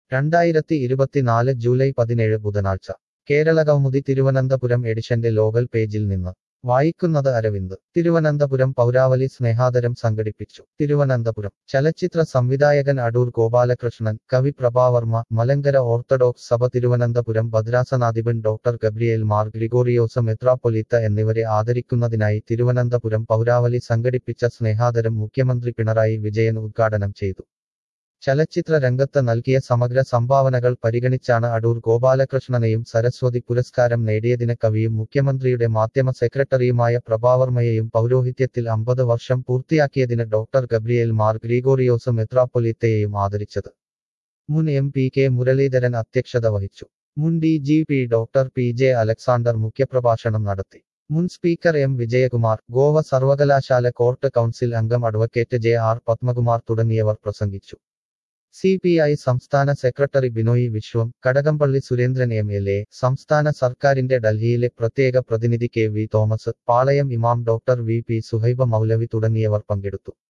രണ്ടായിരത്തി ഇരുപത്തിനാല് ജൂലൈ പതിനേഴ് ബുധനാഴ്ച കേരളകൗമുദി തിരുവനന്തപുരം എഡിഷന്റെ ലോകൽ പേജിൽ നിന്ന് വായിക്കുന്നത് അരവിന്ദ് തിരുവനന്തപുരം പൗരാവലി സ്നേഹാദരം സംഘടിപ്പിച്ചു തിരുവനന്തപുരം ചലച്ചിത്ര സംവിധായകൻ അടൂർ ഗോപാലകൃഷ്ണൻ കവി പ്രഭാവർമ്മ മലങ്കര ഓർത്തഡോക്സ് സഭ തിരുവനന്തപുരം ഭദ്രാസനാധിപൻ ഡോക്ടർ ഗബ്രിയേൽ മാർ ഗ്രിഗോറിയോസ് മെത്രാപ്പൊലീത്ത എന്നിവരെ ആദരിക്കുന്നതിനായി തിരുവനന്തപുരം പൗരാവലി സംഘടിപ്പിച്ച സ്നേഹാദരം മുഖ്യമന്ത്രി പിണറായി വിജയൻ ഉദ്ഘാടനം ചെയ്തു ചലച്ചിത്ര രംഗത്ത് നൽകിയ സമഗ്ര സംഭാവനകൾ പരിഗണിച്ചാണ് അടൂർ ഗോപാലകൃഷ്ണനെയും സരസ്വതി പുരസ്കാരം നേടിയതിന് കവിയും മുഖ്യമന്ത്രിയുടെ മാധ്യമ സെക്രട്ടറിയുമായ പ്രഭാവർമ്മയെയും പൗരോഹിത്യത്തിൽ അമ്പത് വർഷം പൂർത്തിയാക്കിയതിന് ഡോക്ടർ ഗബ്രിയേൽ മാർ ഗ്രിഗോറിയോസ് മെത്രാപ്പൊലീത്തയെയും ആദരിച്ചത് മുൻ എം പി കെ മുരളീധരൻ അധ്യക്ഷത വഹിച്ചു മുൻ D G P doctor P J Alexander മുഖ്യപ്രഭാഷണം നടത്തി മുൻ സ്പീക്കർ എം വിജയകുമാർ ഗോവ സർവകലാശാല കോർട്ട് കൗൺസിൽ അംഗം അഡ്വക്കേറ്റ് ജെ ആർ പത്മകുമാർ തുടങ്ങിയവർ പ്രസംഗിച്ചു സി പി ഐ സംസ്ഥാന secretary Binoy Viswam Kadakampally Surendran M L A സംസ്ഥാന സർക്കാരിന്റെ ഡൽഹിയിലെ പ്രത്യേക പ്രതിനിധി കെ വി തോമസ് പാളയം ഇമാം ഡോക്ടർ വി പി സുഹൈബ മൗലവി തുടങ്ങിയവർ പങ്കെടുത്തു